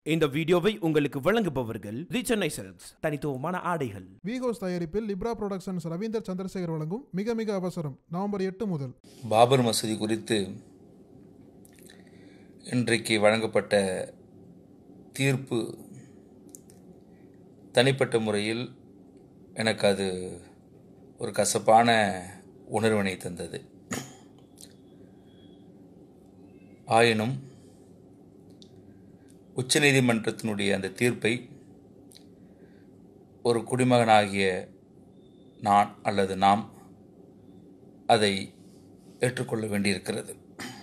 இந்த வீடியோவை உங்களுக்கு வழங்குபவர்கள் தி சென்னை சில்க்ஸ் தனித்துவமான ஆடைகள் விஹோஸ் தயாரிப்பில் லிப்ரா புரொடக்ஷன்ஸ் ரவீந்தர் சந்திரசேகர் வழங்கும் மிக மிக அவசரம் நவம்பர் எட்டு முதல் பாபர் மசூதி குறித்து இன்றைக்கு வழங்கப்பட்ட தீர்ப்பு தனிப்பட்ட முறையில் எனக்கு அது ஒரு கசப்பான உணர்வினை தந்தது ஆயினும் உச்சநீதிமன்றத்தினுடைய அந்த தீர்ப்பை ஒரு குடிமகனாகிய நான் அல்லது நாம் அதை ஏற்றுக்கொள்ள வேண்டியிருக்கிறது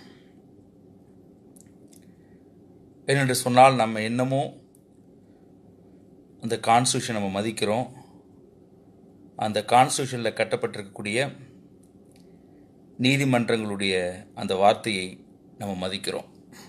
ஏனென்று சொன்னால் நம்ம என்னமோ அந்த கான்ஸ்டியூஷன் நம்ம மதிக்கிறோம் அந்த கான்ஸ்டியூஷனில் கட்டப்பட்டிருக்கக்கூடிய நீதிமன்றங்களுடைய அந்த வார்த்தையை நம்ம மதிக்கிறோம்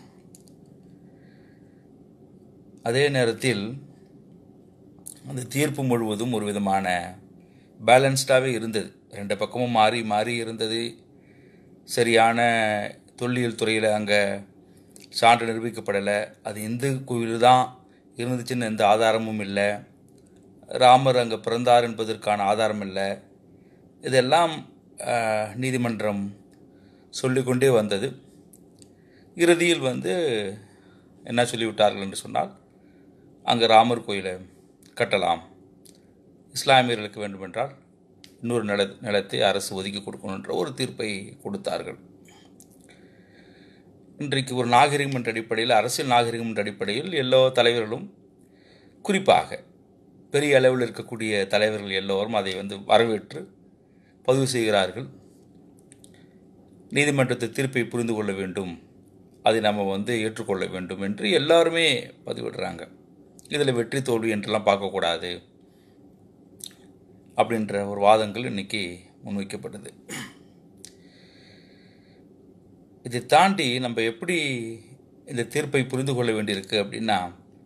அதே நேரத்தில் அந்த தீர்ப்பு முழுவதும் ஒரு விதமான பேலன்ஸ்டாகவே இருந்தது ரெண்டு பக்கமும் மாறி மாறி இருந்தது சரியான தொல்லியல் துறையில் அங்கே சான்று நிரூபிக்கப்படலை அது இந்து கோவில் தான் இருந்துச்சுன்னு எந்த ஆதாரமும் இல்லை ராமர் அங்கே பிறந்தார் என்பதற்கான ஆதாரம் இல்லை இதெல்லாம் அஹ், நீதிமன்றம் சொல்லிக்கொண்டே வந்தது இறுதியில் வந்து என்ன சொல்லிவிட்டார்கள் என்று சொன்னால் அங்கே ராமர் கோயிலை கட்டலாம் இஸ்லாமியர்களுக்கு வேண்டுமென்றால் இன்னொரு நில நிலத்தை அரசு ஒதுக்கி கொடுக்கணுன்ற ஒரு தீர்ப்பை கொடுத்தார்கள் இன்றைக்கு ஒரு நாகரிகம் என்ற அடிப்படையில் அரசியல் நாகரிகம் என்ற அடிப்படையில் எல்லா தலைவர்களும் குறிப்பாக பெரிய அளவில் இருக்கக்கூடிய தலைவர்கள் எல்லோரும் அதை வந்து வரவேற்று பதிவு செய்கிறார்கள் நீதிமன்றத்தை தீர்ப்பை புரிந்து கொள்ள வேண்டும் அதை நம்ம வந்து ஏற்றுக்கொள்ள வேண்டும் என்று எல்லாருமே பதிவிடுறாங்க இதில் வெற்றி தோல்வி என்றெல்லாம் பார்க்கக்கூடாது அப்படின்ற ஒரு வாதங்கள் இன்னைக்கு முன்வைக்கப்பட்டது இதை தாண்டி நம்ம எப்படி இந்த தீர்ப்பை புரிந்து கொள்ள வேண்டியிருக்கு அப்படின்னா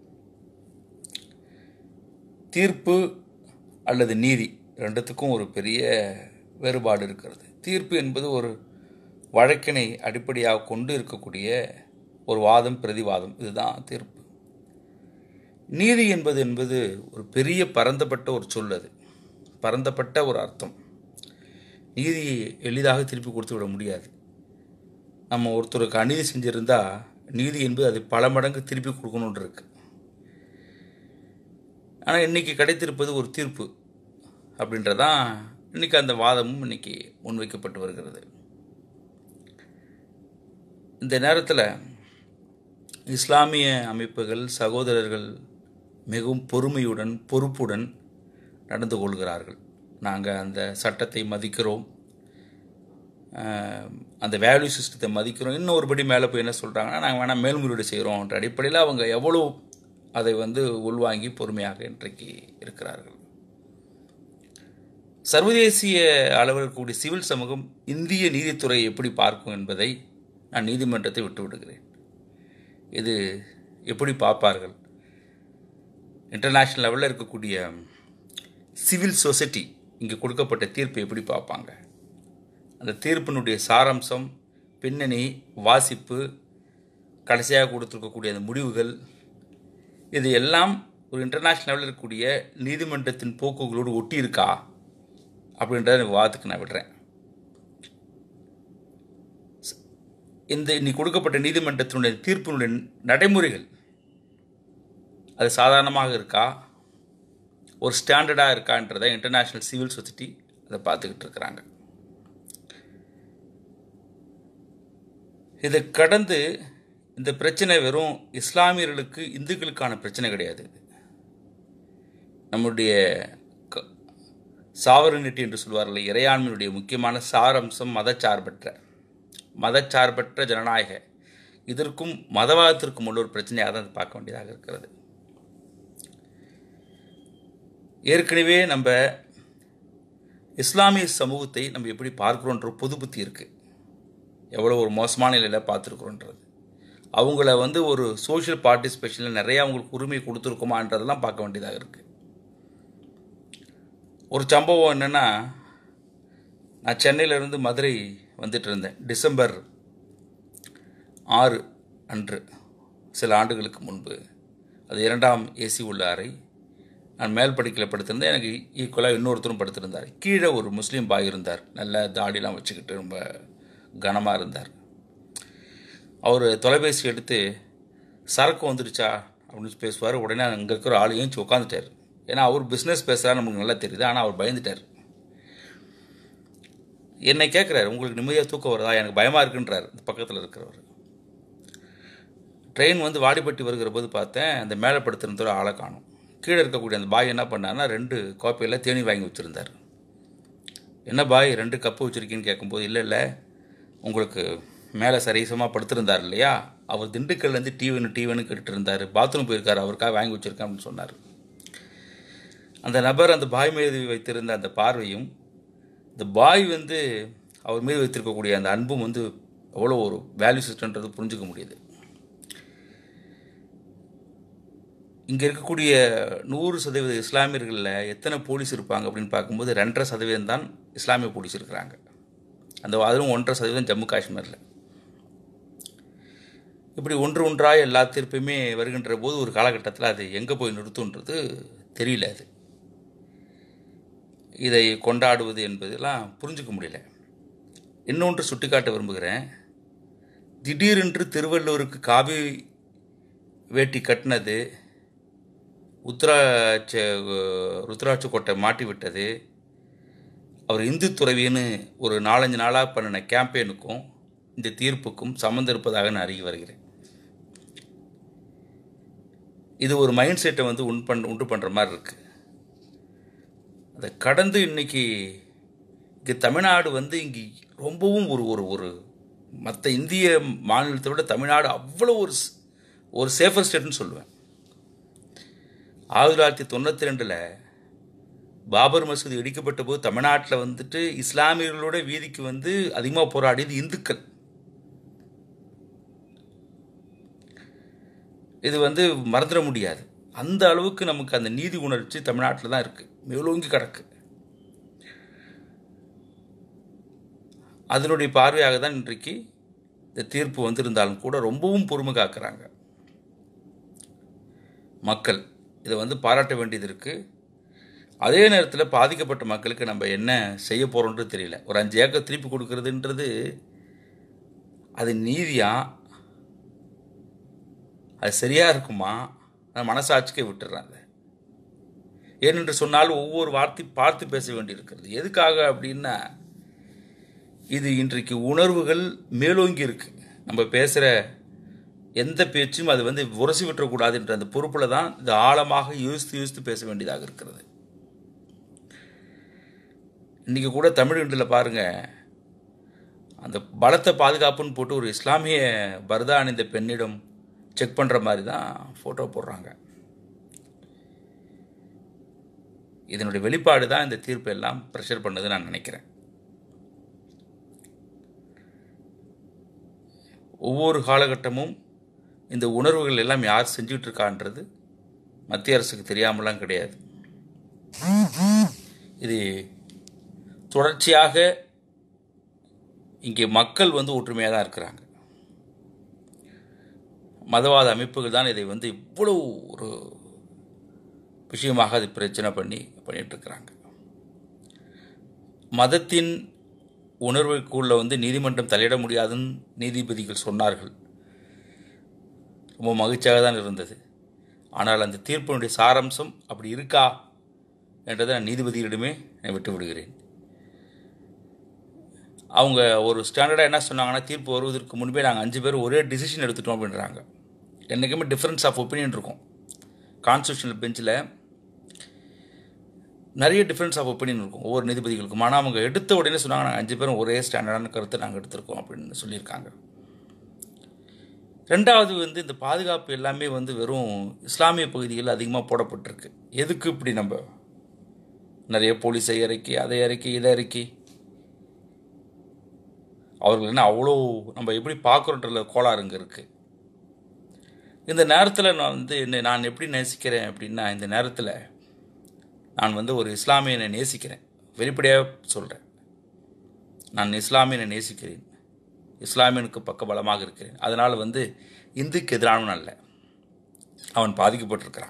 தீர்ப்பு அல்லது நீதி ரெண்டுத்துக்கும் ஒரு பெரிய வேறுபாடு இருக்கிறது தீர்ப்பு என்பது ஒரு வழக்கினை அடிப்படையாக கொண்டு இருக்கக்கூடிய ஒரு வாதம் பிரதிவாதம் இதுதான் தீர்ப்பு நீதி என்பது என்பது ஒரு பெரிய பரந்தப்பட்ட ஒரு சொல் அது பரந்தப்பட்ட ஒரு அர்த்தம் நீதியை எளிதாக திருப்பி கொடுத்து விட முடியாது நம்ம ஒருத்தருக்கு அநீதி செஞ்சிருந்தா நீதி என்பது அதை பல மடங்கு திருப்பி கொடுக்கணுன்னு இருக்கு ஆனால் இன்னைக்கு கிடைத்திருப்பது ஒரு தீர்ப்பு அப்படின்றதான் இன்னைக்கு அந்த வாதமும் இன்னைக்கு முன்வைக்கப்பட்டு வருகிறது இந்த நேரத்தில் இஸ்லாமிய அமைப்புகள் சகோதரர்கள் மிகவும் பொறுமையுடன் பொறுப்புடன் நடந்து கொள்கிறார்கள் நாங்கள் அந்த சட்டத்தை மதிக்கிறோம் ஆஹ், அந்த வேல்யூ சிஸ்டத்தை மதிக்கிறோம் இன்னும் ஒருபடி மேலே போய் என்ன சொல்கிறாங்கன்னா நாங்கள் வேணால் மேல்முறையீடு செய்கிறோம்ன்ற அடிப்படையில் அவங்க எவ்வளோ அதை வந்து உள்வாங்கி பொறுமையாக இன்றைக்கு இருக்கிறார்கள் சர்வதேசிய அளவில் இருக்கக்கூடிய சிவில் சமூகம் இந்திய நீதித்துறையை எப்படி பார்க்கும் என்பதை நான் நீதிமன்றத்தை விட்டு விடுகிறேன் இது எப்படி பார்ப்பார்கள் இன்டர்நேஷ்னல் லெவலில் இருக்கக்கூடிய சிவில் சொசைட்டி இங்கே கொடுக்கப்பட்ட தீர்ப்பை எப்படி பார்ப்பாங்க அந்த தீர்ப்பினுடைய சாராம்சம் பின்னணி வாசிப்பு கடைசியாக கொடுத்துருக்கக்கூடிய அந்த முடிவுகள் இது எல்லாம் ஒரு இன்டர்நேஷ்னல் லெவலில் இருக்கக்கூடிய நீதிமன்றத்தின் போக்குகளோடு ஒட்டி இருக்கா அப்படின்றத வாதத்துக்கு நான் விடுறேன் இந்த இன்னைக்கு கொடுக்கப்பட்ட நீதிமன்றத்தினுடைய தீர்ப்பினுடைய நடைமுறைகள் அது சாதாரணமாக இருக்கா ஒரு ஸ்டாண்டர்டாக இருக்கான்றதை இன்டர்நேஷ்னல் சிவில் சொசைட்டி அதை பார்த்துக்கிட்டு இருக்கிறாங்க இதை கடந்து இந்த பிரச்சனை வெறும் இஸ்லாமியர்களுக்கு இந்துக்களுக்கான பிரச்சனை கிடையாது இது. நம்முடைய சாவரனிட்டி என்று சொல்வார்கள் இறையாண்மையினுடைய முக்கியமான சாரம்சம் மதச்சார்பற்ற மதச்சார்பற்ற ஜனநாயக இதற்கும் மதவாதத்திற்கும் உள்ள ஒரு பிரச்சனையாக தான் பார்க்க வேண்டியதாக இருக்கிறது ஏற்கனவே நம்ம இஸ்லாமிய சமூகத்தை நம்ம எப்படி பார்க்குறோன்ற பொது புத்தி இருக்குது எவ்வளோ ஒரு மோசமான நிலையில் பார்த்துருக்குறோன்றது அவங்கள வந்து ஒரு சோஷியல் பார்ட்டிசிபேஷனில் நிறைய அவங்களுக்கு உரிமை கொடுத்துருக்குமான்றதெல்லாம் பார்க்க வேண்டியதாக இருக்குது ஒரு சம்பவம் என்னென்னா நான் சென்னையிலேருந்து மதுரை வந்துட்டு இருந்தேன் டிசம்பர் ஆறு அன்று சில ஆண்டுகளுக்கு முன்பு அது இரண்டாம் ஏசி உள்ள அறை நான் மேல் படிக்கையில் படுத்திருந்தேன் எனக்கு ஈக்குவலாக இன்னொருத்தரும் படுத்திருந்தார் கீழே ஒரு முஸ்லீம் பாய் இருந்தார் நல்ல தாடிலாம் வச்சுக்கிட்டு ரொம்ப கனமாக இருந்தார் அவர் தொலைபேசி எடுத்து சரக்கு வந்துடுச்சா அப்படின்னு பேசுவார் உடனே அங்கே இருக்கிற ஆள் ஏஞ்சி உட்காந்துட்டார் ஏன்னா அவர் பிஸ்னஸ் பேசுகிறார் நமக்கு நல்லா தெரியுது ஆனால் அவர் பயந்துட்டார் என்னை கேட்குறாரு உங்களுக்கு நிம்மதியாக தூக்கம் வருதா எனக்கு பயமாக இருக்குன்றார் இந்த பக்கத்தில் இருக்கிறவர் ட்ரெயின் வந்து வாடிப்பட்டி வருகிற போது பார்த்தேன் அந்த மேலே படுத்திருந்த ஆளை காணும் கீழே இருக்கக்கூடிய அந்த பாய் என்ன பண்ணார்னா ரெண்டு காப்பியில் தேநீர் வாங்கி வச்சுருந்தார் என்ன பாய் ரெண்டு கப்பு வச்சுருக்கீன்னு கேட்கும்போது இல்லை இல்லை உங்களுக்கு மேலே சரிசமாக படுத்திருந்தார் இல்லையா அவர் திண்டுக்கல்லேருந்து டிவின்னு டிவின்னு கேட்டுட்டு இருந்தார் பாத்ரூம் போயிருக்காரு அவருக்காக வாங்கி வச்சுருக்கேன் அப்படின்னு சொன்னார் அந்த நபர் அந்த பாய் மீது வைத்திருந்த அந்த பார்வையும் இந்த பாய் வந்து அவர் மீது வைத்திருக்கக்கூடிய அந்த அன்பும் வந்து எவ்வளோ ஒரு வேல்யூ சிஸ்டன்றது புரிஞ்சுக்க முடியுது இங்கே இருக்கக்கூடிய நூறு சதவீத இஸ்லாமியர்களில் எத்தனை போலீஸ் இருப்பாங்க அப்படின்னு பார்க்கும்போது ரெண்டரை சதவீதம் தான் இஸ்லாமிய போலீஸ் இருக்கிறாங்க அந்த அதுவும் ஒன்றரை சதவீதம் ஜம்மு காஷ்மீரில் இப்படி ஒன்று ஒன்றாக எல்லா தீர்ப்புமே வருகின்ற போது ஒரு காலகட்டத்தில் அது எங்கே போய் நிறுத்துன்றது தெரியல அது இதை கொண்டாடுவது என்பதெல்லாம் புரிஞ்சுக்க முடியல இன்னொன்று சுட்டிக்காட்ட விரும்புகிறேன் திடீரென்று திருவள்ளூருக்கு காவி வேட்டி கட்டினது உத்ராட்ச ருத்ராட்ச கோட்டை மாட்டி விட்டது அவர் இந்து துறவின்னு ஒரு நாலஞ்சு நாளாக பண்ணின கேம்பெயினுக்கும் இந்த தீர்ப்புக்கும் சம்மந்தம் இருப்பதாக நான் அறிய வருகிறேன் இது ஒரு மைண்ட் செட்டை வந்து உண் பண் உண்டு பண்ணுற மாதிரி இருக்குது அதை கடந்து இன்னைக்கு இங்கே தமிழ்நாடு வந்து இங்கே ரொம்பவும் ஒரு ஒரு ஒரு மற்ற இந்திய மாநிலத்தை விட தமிழ்நாடு அவ்வளோ ஒரு ஸ்- ஒரு சேஃபர் ஸ்டேட்னு சொல்லுவேன் ஆயிரத்தி தொள்ளாயிரத்தி தொண்ணூற்றி ரெண்டில் பாபர் மசூதி இடிக்கப்பட்ட போது தமிழ்நாட்டில் வந்துட்டு இஸ்லாமியர்களோட வீதிக்கு வந்து அதிகமாக போராடியது இந்துக்கள் இது வந்து மறந்துட முடியாது அந்த அளவுக்கு நமக்கு அந்த நீதி உணர்ச்சி தமிழ்நாட்டில் தான் இருக்குது மேலோங்கி கிடக்கு அதனுடைய பார்வையாக தான் இன்றைக்கு இந்த தீர்ப்பு வந்திருந்தாலும் கூட ரொம்பவும் பொறுமை காக்குறாங்க மக்கள் இதை வந்து பாராட்ட வேண்டியது இருக்குது அதே நேரத்தில் பாதிக்கப்பட்ட மக்களுக்கு நம்ம என்ன செய்ய போகிறோன்றது தெரியல ஒரு அஞ்சு ஏக்கர் திருப்பி கொடுக்கறதுன்றது அது நீதியா அது சரியாக இருக்குமா நான் மனசாட்சிக்கே விட்டுறேன் அதை ஏனென்று சொன்னால் ஒவ்வொரு வார்த்தை பார்த்து பேச வேண்டியிருக்கிறது எதுக்காக அப்படின்னா இது இன்றைக்கு உணர்வுகள் மேலோங்கி இருக்கு நம்ம பேசுகிற எந்த பேச்சும் அது வந்து உரசி விட்டுறக்கூடாதுன்ற அந்த பொறுப்பில் தான் இது ஆழமாக யோசித்து யோசித்து பேச வேண்டியதாக இருக்கிறது இன்றைக்கி கூட தமிழ் இண்டில் பாருங்கள் அந்த பலத்த பாதுகாப்புன்னு போட்டு ஒரு இஸ்லாமிய பரதா அணிந்த பெண்ணிடம் செக் பண்ணுற மாதிரி தான் ஃபோட்டோ போடுறாங்க இதனுடைய வெளிப்பாடு தான் இந்த தீர்ப்பு எல்லாம் ப்ரெஷர் பண்ணது நான் நினைக்கிறேன் ஒவ்வொரு காலகட்டமும் இந்த உணர்வுகள் எல்லாம் யார் செஞ்சுட்டு இருக்கான்றது மத்திய அரசுக்கு தெரியாமலாம் கிடையாது இது தொடர்ச்சியாக இங்கே மக்கள் வந்து ஒற்றுமையாக தான் இருக்கிறாங்க மதவாத அமைப்புகள் தான் இதை வந்து இவ்வளவு ஒரு விஷயமாக அது பிரச்சனை பண்ணி பண்ணிட்டு இருக்கிறாங்க மதத்தின் உணர்வுக்குள்ள வந்து நீதிமன்றம் தலையிட முடியாதுன்னு நீதிபதிகள் சொன்னார்கள் ரொம்ப மகிழ்ச்சியாக தான் இருந்தது ஆனால் அந்த தீர்ப்பினுடைய சாராம்சம் அப்படி இருக்கா என்றதை நான் நீதிபதிகளிடமே நான் விட்டு விடுகிறேன் அவங்க ஒரு ஸ்டாண்டர்டாக என்ன சொன்னாங்கன்னா தீர்ப்பு வருவதற்கு முன்பே நாங்கள் அஞ்சு பேர் ஒரே டிசிஷன் எடுத்துட்டோம் அப்படின்றாங்க என்றைக்குமே டிஃப்ரென்ஸ் ஆஃப் ஒப்பீனியன் இருக்கும் கான்ஸ்டியூஷனல் பெஞ்சில் நிறைய டிஃப்ரென்ஸ் ஆஃப் ஒப்பீனியன் இருக்கும் ஒவ்வொரு நீதிபதிகளுக்கும் ஆனால் அவங்க எடுத்த உடனே சொன்னாங்க நாங்கள் அஞ்சு பேரும் ஒரே ஸ்டாண்டர்டான கருத்தை நாங்கள் எடுத்திருக்கோம் அப்படின்னு சொல்லியிருக்காங்க ரெண்டாவது வந்து இந்த பாதுகாப்பு எல்லாமே வந்து வெறும் இஸ்லாமிய பகுதிகளில் அதிகமாக போடப்பட்டிருக்கு எதுக்கு இப்படி நம்ம நிறைய போலீஸை இறக்கி அதை இறக்கி இதை இறக்கி அவர்கள் என்ன அவ்வளோ நம்ம எப்படி பார்க்குறோன்ற கோளாறுங்க இருக்குது இந்த நேரத்தில் நான் வந்து என்னை நான் எப்படி நேசிக்கிறேன் அப்படின்னா இந்த நேரத்தில் நான் வந்து ஒரு இஸ்லாமியனை நேசிக்கிறேன் வெளிப்படையாக சொல்கிறேன் நான் இஸ்லாமியனை நேசிக்கிறேன் இஸ்லாமியனுக்கு பக்க பலமாக இருக்கிறேன் அதனால் வந்து இந்துக்கு எதிரானவன் அல்ல அவன் பாதிக்கப்பட்டிருக்கிறான்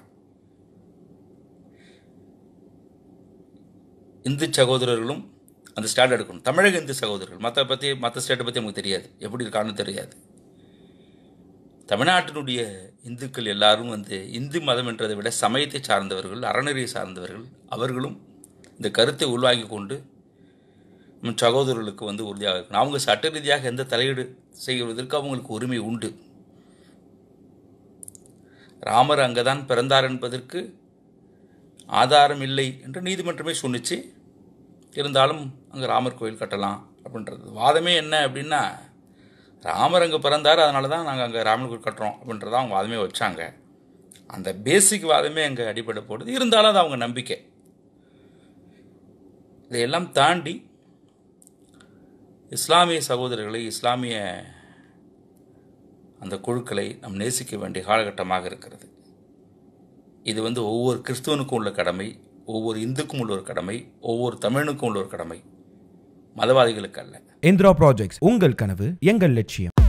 இந்து சகோதரர்களும் அந்த ஸ்டாண்ட் எடுக்கணும் தமிழக இந்து சகோதரர்கள் மற்ற பற்றி மற்ற ஸ்டேட்டை பற்றி நமக்கு தெரியாது எப்படி இருக்கான்னு தெரியாது தமிழ்நாட்டினுடைய இந்துக்கள் எல்லாரும் வந்து இந்து மதம் என்றதை விட சமயத்தை சார்ந்தவர்கள் அறநெறியை சார்ந்தவர்கள் அவர்களும் இந்த கருத்தை உள்வாங்கி கொண்டு நம் சகோதரர்களுக்கு வந்து உறுதியாக இருக்கணும் அவங்க சட்ட ரீதியாக எந்த தலையீடு செய்வதற்கு அவங்களுக்கு உரிமை உண்டு ராமர் அங்கதான் பிறந்தார் என்பதற்கு ஆதாரம் இல்லை என்று நீதிமன்றமே சொன்னிச்சு இருந்தாலும் அங்கே ராமர் கோயில் கட்டலாம் அப்படின்றது வாதமே என்ன அப்படின்னா ராமர் அங்கே பிறந்தார் அதனால தான் நாங்கள் அங்கே ராமர் கோயில் கட்டுறோம் அப்படின்றத அவங்க வாதமே வச்சாங்க அந்த பேசிக் வாதமே அங்கே அடிப்படை போடுது இருந்தாலும் அது அவங்க நம்பிக்கை இதையெல்லாம் தாண்டி இஸ்லாமிய சகோதரர்களை இஸ்லாமிய அந்த குழுக்களை நாம் நேசிக்க வேண்டிய காலகட்டமாக இருக்கிறது இது வந்து ஒவ்வொரு கிறிஸ்துவனுக்கும் உள்ள கடமை ஒவ்வொரு இந்துக்கும் உள்ள ஒரு கடமை ஒவ்வொரு தமிழனுக்கும் உள்ள ஒரு கடமை மதவாதிகளுக்கு அல்ல இந்திரா ப்ராஜெக்ட்ஸ் உங்கள் கனவு எங்கள் லட்சியம்